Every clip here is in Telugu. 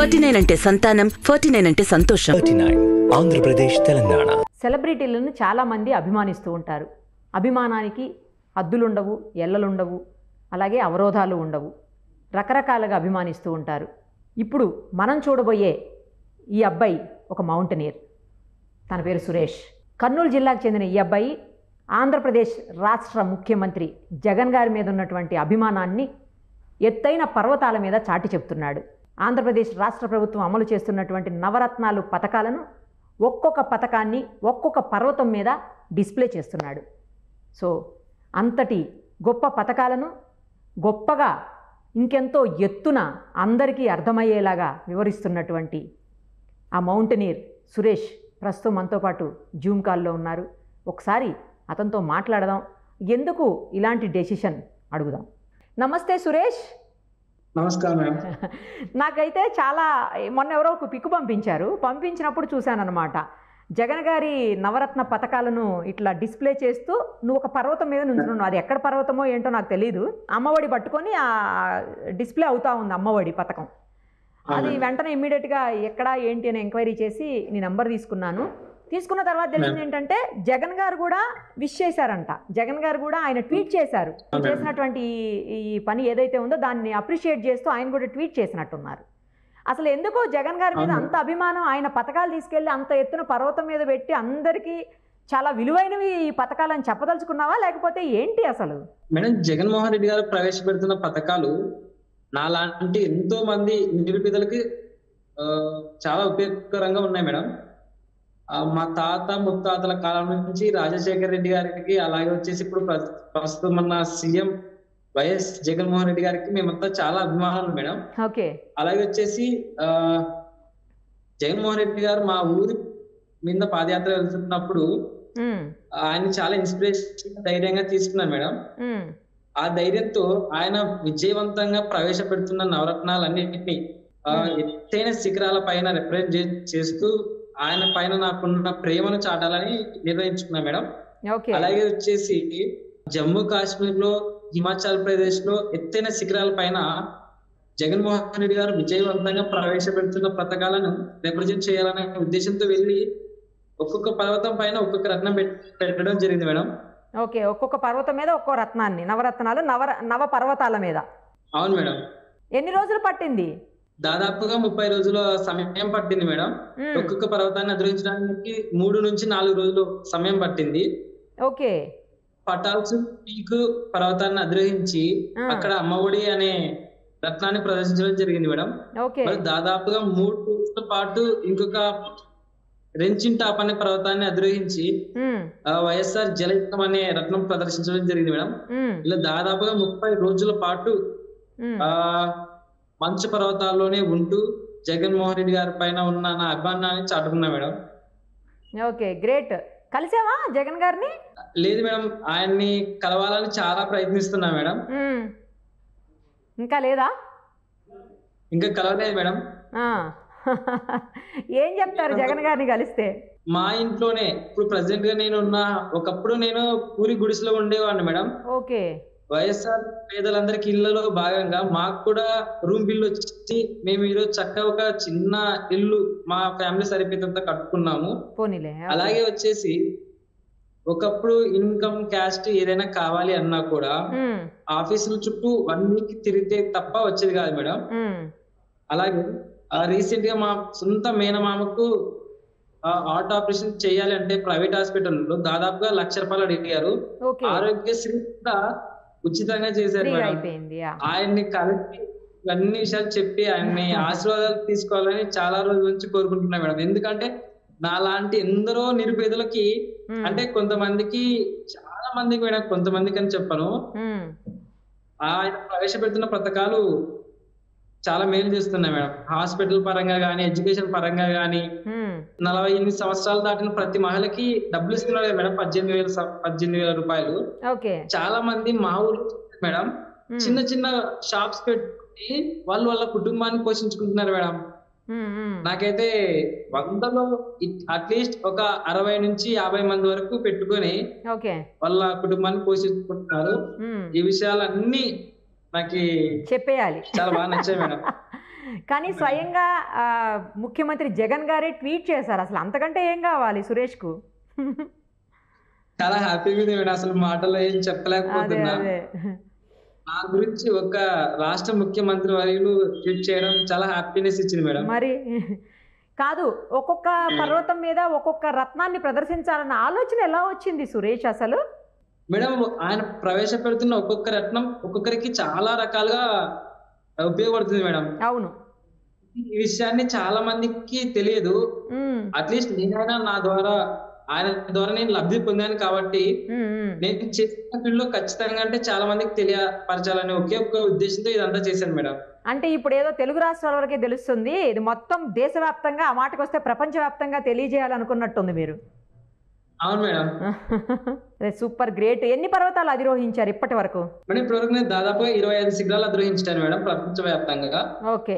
ఫార్టీ నైన్ అంటే సంతానం ఫార్టీ నైన్ అంటే సంతోషం థర్టీ నైన్ ఆంధ్రప్రదేశ్ తెలంగాణ సెలబ్రిటీలను చాలామంది అభిమానిస్తూ ఉంటారు అభిమానానికి హద్దులుండవు ఎల్లలుండవు అలాగే అవరోధాలు ఉండవు రకరకాలుగా అభిమానిస్తూ ఉంటారు ఇప్పుడు మనం చూడబోయే ఈ అబ్బాయి ఒక మౌంటనీర్ తన పేరు సురేష్ కర్నూలు జిల్లాకు చెందిన ఈ అబ్బాయి ఆంధ్రప్రదేశ్ రాష్ట్ర ముఖ్యమంత్రి జగన్ గారి మీద ఉన్నటువంటి అభిమానాన్ని ఎత్తైన పర్వతాల మీద చాటి చెప్తున్నాడు ఆంధ్రప్రదేశ్ రాష్ట్ర ప్రభుత్వం అమలు చేస్తున్నటువంటి నవరత్నాలు పథకాలను ఒక్కొక్క పథకాన్ని ఒక్కొక్క పర్వతం మీద డిస్ప్లే చేస్తున్నాడు సో అంతటి గొప్ప పథకాలను గొప్పగా ఇంకెంతో ఎత్తున అందరికీ అర్థమయ్యేలాగా వివరిస్తున్నటువంటి ఆ మౌంటనీర్ సురేష్ ప్రస్తుతం మనతో పాటు జూమ్ కాల్లో ఉన్నారు ఒకసారి అతనితో మాట్లాడదాం ఎందుకు ఇలాంటి డెసిషన్ అడుగుదాం నమస్తే సురేష్ నమస్కారం మేడం నాకైతే చాలా మొన్న ఎవరో ఒక పిక్ పంపించారు పంపించినప్పుడు చూశానన్నమాట జగన్ గారి నవరత్న పథకాలను ఇట్లా డిస్ప్లే చేస్తూ నువ్వు ఒక పర్వతం మీద నుంచున్నావు అది ఎక్కడ పర్వతమో ఏంటో నాకు తెలియదు అమ్మఒడి పట్టుకొని ఆ డిస్ప్లే అవుతా ఉంది అమ్మఒడి పథకం అది వెంటనే ఇమ్మీడియట్గా ఎక్కడ ఏంటి అని ఎంక్వైరీ చేసి నీ నెంబర్ తీసుకున్నాను తీసుకున్న తర్వాత తెలిసింది ఏంటంటే జగన్ గారు కూడా విష్ చేశారంట జగన్ గారు కూడా ఆయన ట్వీట్ చేశారు నువ్వు చేసినటువంటి ఈ- ఈ పని ఏదైతే ఉందో దాన్ని అప్రిషియేట్ చేస్తూ ఆయన కూడా ట్వీట్ చేసినట్టున్నారు అసలు ఎందుకో జగన్ గారి మీద అవును. అంత అభిమానం ఆయన పథకాలు తీసుకెళ్లి అంత ఎత్తున పర్వతం మీద పెట్టి అందరికీ చాలా విలువైనవి ఈ పథకాలని చెప్పదలుచుకున్నావా లేకపోతే ఏంటి అసలు మేడం జగన్మోహన్ రెడ్డి గారు ప్రవేశపెడుతున్న పథకాలు నాలాంటి ఎంతో మంది నిరుపేదలకి ఆ, చాలా ఉపయోగకరంగా ఉన్నాయి మేడం ఆ, మా తాత ముత్తాతల కాలం నుంచి రాజశేఖర రెడ్డి గారికి అలాగే వచ్చేసి ఇప్పుడు ప్ర- ప్రస్తుతం మన సీఎం వైఎస్ జగన్మోహన్ రెడ్డి గారికి మేమంతా చాలా అభిమానులు మేడం ఓకే అలాగే వచ్చేసి ఆ జగన్మోహన్ రెడ్డి గారు మా ఊరి మీద పాదయాత్ర వెళ్తున్నప్పుడు ఉమ్, ఆయన చాలా ఇన్స్పిరేషన్ ధైర్యంగా తీసుకున్నారు మేడం ఉమ్, ఆ ధైర్యంతో ఆయన విజయవంతంగా ప్రవేశపెడుతున్న నవరత్నాలన్నింటినీ ఆ, ఎత్తైన శిఖరాల పైన రిప్రజెంట్ చేస్తూ ఆయన పైన నాకున్న ప్రేమను చాటాలని నిర్ణయించుకున్నా మేడం ఓకే అలాగే వచ్చేసి జమ్మూ కాశ్మీర్ లో హిమాచల్ ప్రదేశ్ లో ఎత్తైన శిఖరాల పైన జగన్మోహన్ రెడ్డి గారు విజయవంతంగా ప్రవేశపెడుతున్న పథకాలను రిప్రజెంట్ చేయాలనే ఉద్దేశంతో వెళ్ళి ఒక్కొక్క పర్వతం పైన ఒక్కొక్క రత్నం పెట్- పెట్టడం జరిగింది మేడం ఓకే ఒక్కొక్క పర్వతం మీద ఒక్కో రత్నాన్ని నవరత్నాలు నవ నవ పర్వతాల మీద అవును మేడం ఎన్ని రోజులు పట్టింది దాదాపుగా ముప్పై రోజుల సమయం పట్టింది మేడం మ్మ్. ఒక్కొక్క పర్వతాన్ని అధిరోహించడానికి మూడు నుంచి నాలుగు రోజులు సమయం పట్టింది ఓకే పటాల్స్ పీక్ పర్వతాన్ని అధిరోహించి ఆ. అక్కడ అమ్మఒడి అనే రత్నాన్ని ప్రదర్శించడం జరిగింది మేడం ఓకే మరి దాదాపుగా మూడు రోజుల పాటు ఇంకొక రెంచిన్ టాప్ అనే పర్వతాన్ని అధిరోహించి మ్మ్. ఆ, వైఎస్ఆర్ జలయుక్తం అనే రత్నం ప్రదర్శించడం జరిగింది మేడం మ్మ్. ఇలా దాదాపుగా ముప్పై రోజుల పాటు మ్మ్. ఆ మంచు పర్వతాల్లోనే ఉంటూ జగన్మోహన్ రెడ్డి గారి పైన ఉన్న నా అభిమానాన్ని చాటుకున్నా మేడం ఓకే గ్రేట్ కలిసావా జగన్ గారిని లేదు మేడం ఆయన్ని కలవాలని చాలా ప్రయత్నిస్తున్నా మేడం మ్మ్. ఇంకా లేదా ఇంకా కలవలేదు మేడం ఆ. ఏం చెప్తారు జగన్ గారిని కలిస్తే మా ఇంట్లోనే ఇప్పుడు ప్రజెంట్ గా నేను ఉన్న ఒకప్పుడు నేను పూరి గుడిసెలో ఉండేవాడిని మేడం ఓకే వైఎస్ఆర్ పేదలందరికి ఇళ్లలో భాగంగా మాకు కూడా రూమ్ బిల్ వచ్చి మేము ఈరోజు చక్కగా ఒక చిన్న ఇల్లు మా ఫ్యామిలీ సరిపోయేంత కట్టుకున్నాము పోనీలే అలాగే వచ్చేసి ఒకప్పుడు ఇన్కమ్ క్యాస్ట్ ఏదైనా కావాలి అన్నా కూడా మ్మ్. ఆఫీసుల చుట్టూ వన్ వీక్ తిరిగితే తప్ప వచ్చేది కాదు మేడం మ్మ్. అలాగే రీసెంట్ గా మా సొంత మేనమామకు హార్ట్ ఆపరేషన్ చేయాలి అంటే ప్రైవేట్ హాస్పిటల్లో దాదాపుగా లక్ష రూపాయలు అడిగారు ఓకే ఆరోగ్యశ్రీ కూడా ఉచితంగా చేశారు ఫ్రీగా మేడం అయిపోయింది యా. ఆయన్ని కలిపి అన్ని విషయాలు చెప్పి ఆయన్ని ఆశీర్వాదాలు తీసుకోవాలని చాలా రోజుల నుంచి కోరుకుంటున్నా మేడం ఎందుకంటే నా లాంటి ఎందరో నిరుపేదలకి మ్మ్. అంటే కొంతమందికి చాలా మందికి మేడం కొంతమందికి అని చెప్పను మ్మ్. ఆయన ప్రవేశపెడుతున్న పథకాలు చాలా మేలు చేస్తున్నాయి మేడం హాస్పిటల్ పరంగా కానీ ఎడ్యుకేషన్ పరంగా కానీ మ్మ్. నలభై ఎనిమిది సంవత్సరాలు దాటిన ప్రతి మహిళకి డబ్బులు ఇస్తున్నారు కదా మేడం పద్దెనిమిది వేల సం- పద్దెనిమిది వేల రూపాయలు ఓకే చాలా మంది మా ఊరు మేడం మ్మ్. చిన్న చిన్న షాప్స్ పెట్టుకుని వాళ్ళు వాళ్ళ కుటుంబాన్ని పోషించుకుంటున్నారు మేడం మ్మ్. మ్మ్. నాకైతే వందలో అట్లీస్ట్ ఒక అరవై నుంచి యాభై మంది వరకు పెట్టుకొని ఓకే వాళ్ళ కుటుంబాన్ని పోషించుకుంటున్నారు మ్మ్. ఈ విషయాలన్నీ నాకు చెప్పేయాలి చాలా బాగా నచ్చాయి మేడం కానీ స్వయంగా ఆ, ముఖ్యమంత్రి జగన్ గారే ట్వీట్ చేశారు అసలు అంతకంటే ఏం కావాలి సురేష్కు చాలా హ్యాపీగా ఉంది మేడం అసలు మాటల్లో ఏం అదే చెప్పలేకపోతున్నా అదే నా గురించి ఒక రాష్ట్ర ముఖ్యమంత్రి వర్యులు ట్వీట్ చేయడం చాలా హ్యాపీనెస్ ఇచ్చింది మేడం మరి కాదు ఒక్కొక్క పర్వతం మీద ఒక్కొక్క రత్నాన్ని ప్రదర్శించాలన్న ఆలోచన ఎలా వచ్చింది సురేష్ అసలు మేడం ఆయన ప్రవేశపెడుతున్న ఒక్కొక్క రత్నం ఒక్కొక్కరికి చాలా రకాలుగా ఉపయోగపడుతుంది మేడం అవును ఈ విషయాన్ని చాలా మందికి తెలియదు ఉమ్, అట్లీస్ట్ నేనైనా నా ద్వారా ఆయన ద్వారా నేను లబ్ధి పొందాను కాబట్టి ఉమ్, ఉమ్. నేను చేసిన ఫీల్డ్ లో ఖచ్చితంగా అంటే చాలా మందికి తెలియపరచాలనే ఒకే ఒక్క ఉద్దేశంతో ఇదంతా చేశాను మేడం అంటే ఇప్పుడు ఏదో తెలుగు రాష్ట్రాల వరకే తెలుస్తుంది ఇది మొత్తం దేశవ్యాప్తంగా ఆ మాటకు వస్తే ప్రపంచవ్యాప్తంగా తెలియజేయాలనుకున్నట్టుంది మీరు అవును మేడం అదే సూపర్ గ్రేట్ ఎన్ని పర్వతాలు అధిరోహించారు ఇప్పటి వరకు మేడం ఇప్పటివరకు నేను దాదాపు ఇరవై ఐదు శిఖరాలు అధిరోహించాను మేడం ప్రపంచవ్యాప్తంగా ఓకే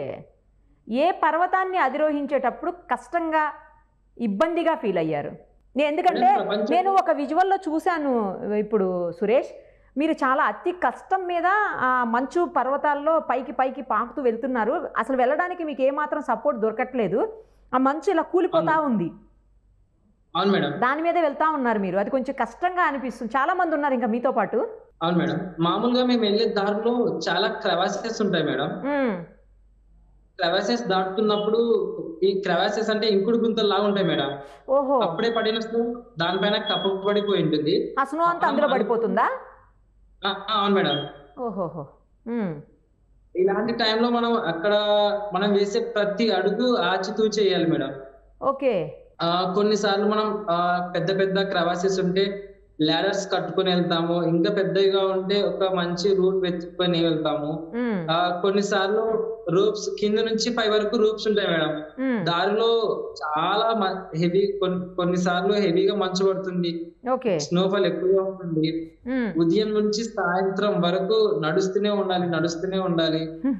ఏ పర్వతాన్ని అధిరోహించేటప్పుడు కష్టంగా ఇబ్బందిగా ఫీల్ అయ్యారు నేను ఎందుకంటే మేడం, ప్రపంచం- నేను ఒక విజువల్లో చూశాను ఇప్పుడు సురేష్ మీరు చాలా అతి కష్టం మీద ఆ మంచు పర్వతాల్లో పైకి పైకి పాకుతూ వెళ్తున్నారు అసలు వెళ్ళడానికి మీకు ఏమాత్రం సపోర్ట్ దొరకట్లేదు ఆ మంచు ఇలా కూలిపోతా ఉంది అవును మేడం దాని మీదే వెళ్తా ఉన్నారు మీరు అది కొంచెం కష్టంగా అనిపిస్తుంది చాలా మంది ఉన్నారు ఇంకా మీతో పాటు అవును మేడం మామూలుగా మేము వెళ్ళే దారిలో చాలా క్రవాసెస్ ఉంటాయి మేడం ఉమ్, క్రవాసెస్ దాటుతున్నప్పుడు ఈ క్రవాసెస్ అంటే ఇంకుడు గుంతలు లాగా ఉంటాయి మేడం ఓహో అప్పుడే పడిన స్నో దానిపైన కప్పు పడిపోయి ఉంటుంది ఆ స్నో అంతా అందులో పడిపోతుందా ఆ, ఆ, అవును మేడం ఓహోహో ఉమ్, ఇలాంటి టైంలో మనం అక్కడ మనం వేసే ప్రతి అడుగు ఆచితూచి చేయాలి మేడం ఓకే ఆ కొన్నిసార్లు మనం ఆ పెద్ద పెద్ద క్రవాసెస్ ఉంటే లాడర్స్ కట్టుకొని వెళ్తాము ఇంకా పెద్దగా ఉంటే ఒక మంచి రూట్ వెతుక్కొని వెళ్తాము ఉమ్, ఆ కొన్నిసార్లు రూప్స్ కింద నుంచి పై వరకు రూప్స్ ఉంటాయి మేడం ఉమ్, దారిలో చాలా హెవీ కొన్ని కొన్నిసార్లు హెవీగా మంచు పడుతుంది ఓకే స్నోఫాల్ ఎక్కువగా ఉంటుంది ఉమ్. ఉదయం నుంచి సాయంత్రం వరకు నడుస్తూనే ఉండాలి నడుస్తూనే ఉండాలి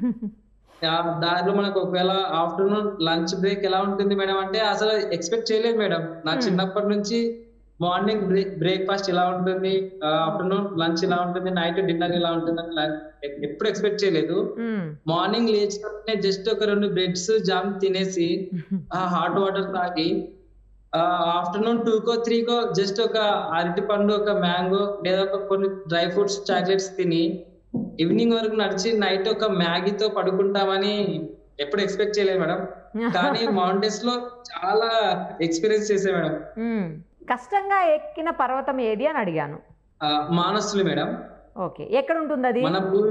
ఆ దారిలో మనకు ఒకవేళ ఆఫ్టర్నూన్ లంచ్ బ్రేక్ ఎలా ఉంటుంది మేడం అంటే అసలు ఎక్స్పెక్ట్ చేయలేదు మేడం నా Hmm. చిన్నప్పటి నుంచి మార్నింగ్ బ్రేక్ఫాస్ట్ ఇలా ఉంటుంది ఆఫ్టర్నూన్ లంచ్ ఇలా ఉంటుంది నైట్ డిన్నర్ ఇలా ఉంటుంది అని లా- ఎ- ఎప్పుడు ఎక్స్పెక్ట్ చేయలేదు ఉమ్, మార్నింగ్ లేచినప్పుడే జస్ట్ ఒక రెండు బ్రెడ్స్ జామ్ తినేసి ఆ హాట్ వాటర్ తాగి ఆఫ్టర్నూన్ టూ కో త్రీ కో జస్ట్ ఒక అరటి పండు ఒక మ్యాంగో లేదా ఒక కొన్ని డ్రై ఫ్రూట్స్ చాక్లెట్స్ తిని ఈవినింగ్ వరకు నడిచి నైట్ ఒక మ్యాగీతో పడుకుంటామని ఎప్పుడు ఎక్స్పెక్ట్ చేయలేదు మేడం కానీ మౌంటైన్స్ లో చాలా ఎక్స్పీరియన్స్ చేసే మేడం ఉమ్. కష్టంగా ఎక్కిన పర్వతం ఏది అని అడిగాను ఆ, మానసులు మేడం ఓకే ఎక్కడ ఉంటుంది అది మన భూమి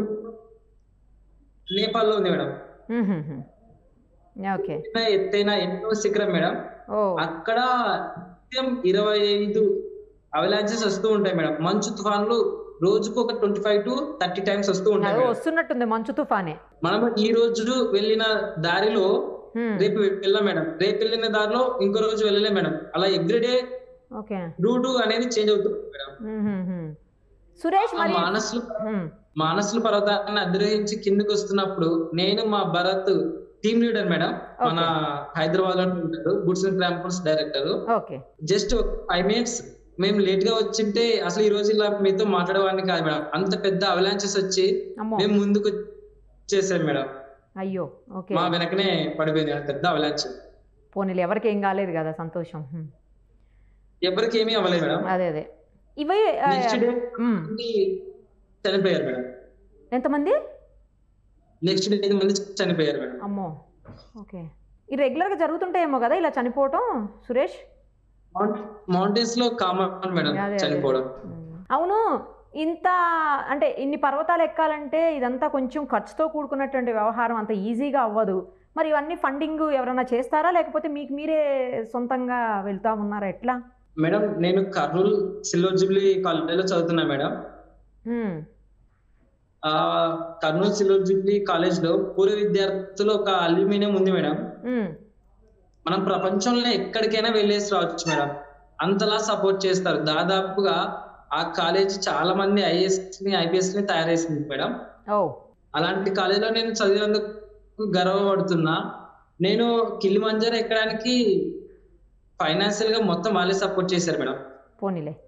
నేపాల్లో ఉంది మేడం ఉహుహు. ఓకే ఎత్తైన ఎత్తైన ఎన్నో శిఖరం మేడం ఓ అక్కడ నిత్యం ఇరవై ఐదు అవలాంచెస్ వస్తూ ఉంటాయి మేడం మంచు తుఫాన్లు రోజుకు ఒక twenty five to thirty times వస్తూ ఉంటాయి అదో మేడం. వస్తున్నట్టుంది మంచు తుఫానే మనం ఈ రోజు వెళ్ళిన దారిలో ఉమ్, రేపు వెళ్ళాం మేడం రేపు వెళ్ళిన దారిలో ఇంకో రోజు వెళ్ళలే మేడం అలా ఎవ్రీడే ఓకే రూట్ అనేది చేంజ్ అవుతుంది మేడం ఉహుహు. సురేష్ ఆ మరి మానసులు ఉమ్, మానసుల పర్వతాన్ని అధిరోహించి కిందకి వస్తున్నప్పుడు నేను మా భరత్ టీమ్ లీడర్ మేడం మన హైదరాబాద్ లో ఉంటాడు goods and transports director okay just five minutes మేము లేట్ గా వచ్చింటే అసలు ఈ రోజు ఇలా మీతో మాట్లాడేవాడిని కాదు మేడం అంత పెద్ద అవలాంచెస్ వచ్చి అమ్మో మేము ముందుకు చేసాం మేడం అయ్యో ఓకే మా వెనకనే పడిపోయింది మేడం పెద్ద అవలాంచ్ పోనీలు ఎవరికి ఏం కాలేదు కదా సంతోషం ఉమ్, ఎవరికి ఏమీ అవ్వలేదు మేడం అదే అదే ఇవి ఆ, నెక్స్ట్ డే ఉమ్, చనిపోయారు మేడం ఎంతమంది నెక్స్ట్ డే ఐదు మంది చనిపోయారు మేడం అమ్మో ఓకే ఈ రెగ్యులర్గా జరుగుతుంటాయేమో కదా ఇలా చనిపోవటం సురేష్ మౌంటైన్స్ లో కామన్ మేడం అదే, అదే. చనిపోవడం ఉమ్. అవును ఇంత అంటే ఇన్ని పర్వతాలు ఎక్కాలంటే ఇదంతా కొంచెం ఖర్చుతో కూడుకున్నటువంటి వ్యవహారం అంత ఈజీగా అవ్వదు మరి ఇవన్నీ ఫండింగ్ ఎవరైనా చేస్తారా లేకపోతే మీకు మీరే సొంతంగా వెళ్తా ఉన్నారా ఎట్లా మేడం నేను కర్నూలు సిల్వర్ జూబ్లీ కాలేజీలో చదువుతున్నా మేడం ఉమ్, ఆ కర్నూలు సిల్వర్ జూబ్లీ కాలేజ్ లో పూర్వ విద్యార్థులు ఒక అల్యూమినియం ఉంది మేడం ఉమ్, మనం ప్రపంచంలో ఎక్కడికైనా వెళ్ళేసి రావచ్చు మేడం అంతలా సపోర్ట్ చేస్తారు దాదాపుగా ఆ కాలేజ్ చాలా మంది ఐఏఎస్ ని ఐపీఎస్ ని తయారు చేసింది మేడం ఓ అలాంటి కాలేజీలో నేను చదివినందుకు గర్వపడుతున్నా నేను కిలిమంజర్ ఎక్కడానికి ఫైనాన్షియల్ గా మొత్తం వాళ్ళే సపోర్ట్ చేశారు మేడం పోనీలే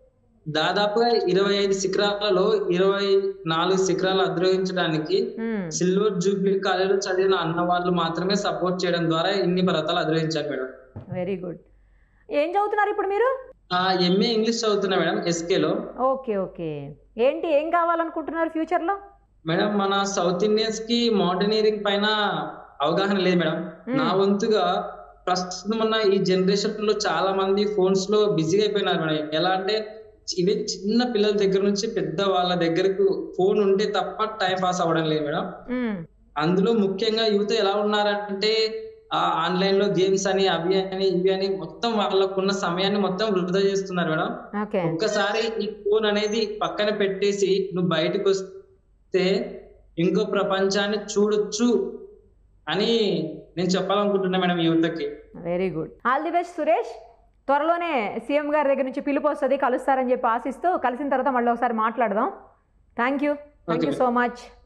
దాదాపుగా ఇరవై ఐదు శిఖరాలలో ఇరవై నాలుగు శిఖరాలు అధిరోహించడానికి మ్మ్. సిల్వర్ జూబ్లీ కాలేజీలో చదివిన అన్న వాళ్ళు మాత్రమే సపోర్ట్ చేయడం ద్వారా ఇన్ని పర్వతాలు అధిరోహించారు మేడం వెరీ గుడ్ ఏం చదువుతున్నారు ఇప్పుడు మీరు ఆ ఎంఏ ఇంగ్లీష్ చదువుతున్నా మేడం ఎస్కే లో ఓకే ఓకే ఏంటి ఏం కావాలనుకుంటున్నారు ఫ్యూచర్లో మేడం మన సౌత్ ఇండియన్స్ కి మౌంటైనీరింగ్ పైన అవగాహన లేదు మేడం మ్మ్. నా వంతుగా ప్రస్తుతం ఉన్న ఈ జనరేషన్ లో చాలా మంది ఫోన్స్ లో బిజీగా అయిపోయినారు మేడం ఎలా అంటే ఇవి చిన్న పిల్లల దగ్గర నుంచి పెద్ద వాళ్ళ దగ్గరకు ఫోన్ ఉంటే తప్ప టైం పాస్ అవ్వడం లేదు మేడం మ్మ్. అందులో ముఖ్యంగా యువత ఎలా ఉన్నారంటే ఆ ఆన్లైన్ లో గేమ్స్ అని అవి అని ఇవి అని మొత్తం వాళ్ళకున్న సమయాన్ని మొత్తం వృధా చేస్తున్నారు మేడం ఓకే ఒక్కసారి ఈ ఫోన్ అనేది పక్కన పెట్టేసి నువ్వు బయటకు వస్తే ఇంకో ప్రపంచాన్ని చూడొచ్చు అని నేను చెప్పాలనుకుంటున్నా మేడం యువతకి very good all the best Suresh త్వరలోనే సీఎం గారి దగ్గర నుంచి పిలుపు వస్తుంది కలుస్తారని చెప్పి ఆశిస్తూ కలిసిన తర్వాత మళ్ళీ ఒకసారి మాట్లాడదాం thank you thank you Okay. So much